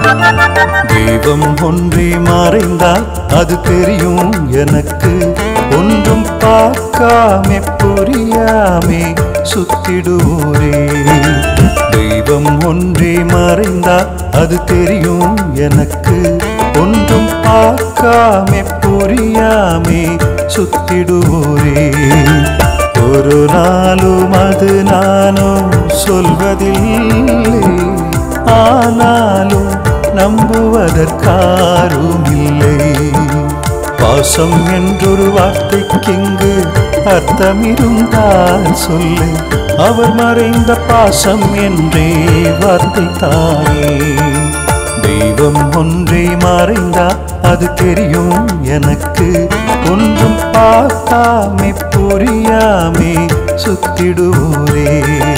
தெய்வம் ஒன்றே மறைந்தால் அது தெரியும் எனக்கு ஒன்றும் பார்க்காமே புரியாமே சுத்திடுவோரே தெய்வம் ஒன்றே மறைந்தால் அது தெரியும் எனக்கு ஒன்றும் பார்க்காமே புரியாமே சுத்திடுவோரே ஒரு நாளும் அது நானும் சொல்வதில்லை ஆனாலும் நம்புவதற்காரும் இல்லை பாசம் என்றொரு வார்த்தைக்கிங்கு அர்த்தம் இருந்தால் சொல்லு அவர் மறைந்த பாசம் என்றே வார்த்தை தானே தெய்வம் ஒன்றே மறைந்தா அது தெரியும் எனக்கு ஒன்றும் பார்க்காமே புரியாமே சுத்திடுவோரே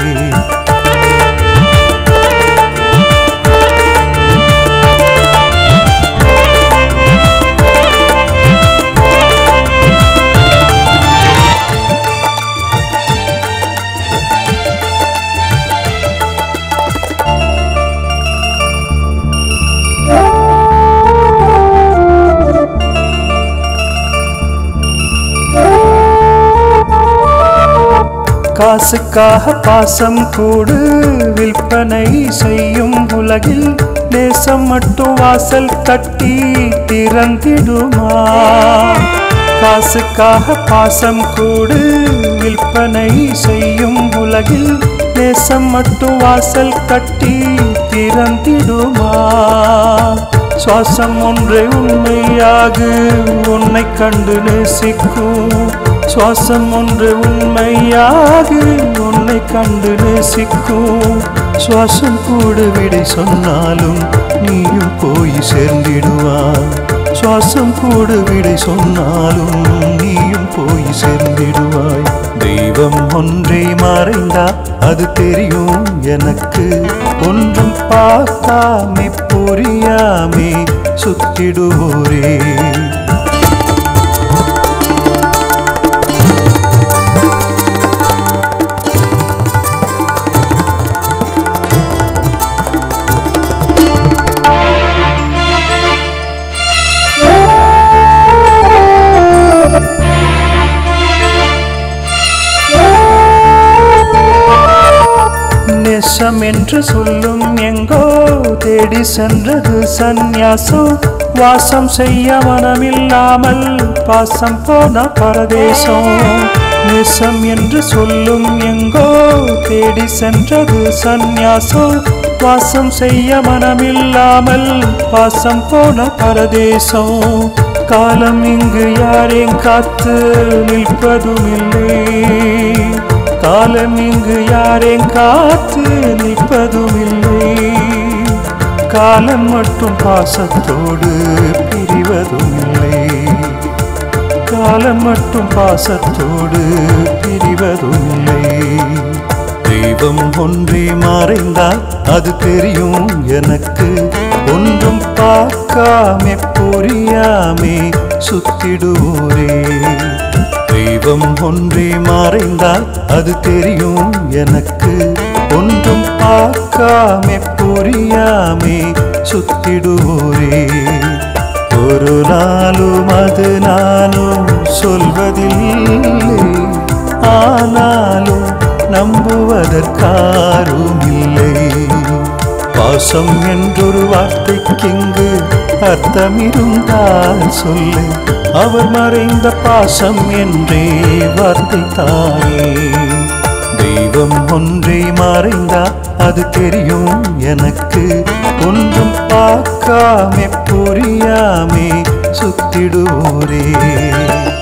காசுக்காக பாசம் கூடு விற்பனை செய்யும் உலகில் நேசம் மட்டும் வாசல் தட்டி திறந்திடுமா காசுக்காக பாசம் கூடு விற்பனை செய்யும் உலகில் நேசம் மட்டும் வாசல் தட்டி திறந்திடுமா சுவாசம் ஒன்றே உண்மையாகு உன்னை கண்டு நேசிக்கும் சுவாசம் ஒன்று உண்மையாகு உன்னை கண்டு நேசிக்கும் சுவாசம் கூடு விடை சொன்னாலும் நீயும் போய் சேர்ந்திடுவாய் சுவாசம் கூடு விடை சொன்னாலும் நீயும் போய் சேர்ந்திடுவாய் தெய்வம் ஒன்றே மறைந்தா அது தெரியும் எனக்கு ஒன்றும் பார்க்காமே புரியாமே சுத்திடுவோரே நேசம் என்று சொல்லும் எங்கோ தேடி சென்றது சந்நியாசம் வாசம் செய்ய மனமில்லாமல் பாசம் போன பரதேசம் நேசம் என்று சொல்லும் எங்கோ தேடி சென்றது சந்நியாசம் வாசம் செய்ய மனமில்லாமல் பாசம் போன பரதேசம் காலம் இங்கு யாரையும் காத்து நிற்பதும் இல்லை காலம் இங்கு யாரையும் காத்து நிற்பதும் இல்லை காலம் மட்டும் பாசத்தோடு பிரிவதும் இல்லை காலம் மட்டும் பாசத்தோடு பிரிவதும் இல்லை தெய்வம் ஒன்றே மறைந்தால் அது தெரியும் எனக்கு ஒன்றும் பார்க்காமே புரியாமே சுத்திடுவோரே தெய்வம் ஒன்றே மறைந்தால் அது தெரியும் எனக்கு ஒன்றும் பார்க்காமே புரியாமே சுத்திடுவோரே ஒரு நாளும் அது நானும் சொல்வதில்லை ஆனாலும் நம்புவதற்காரும் இல்லை பாசம் என்றொரு வார்த்தைக்கிங்கு அர்த்தம் இருந்தால் சொல்லு அவர் மறைந்த பாசம் என்றே வார்த்தை தானே தெய்வம் ஒன்றே மறைந்தா அது தெரியும் எனக்கு ஒன்றும் பார்க்காமே புரியாமே சுத்திடுவோரே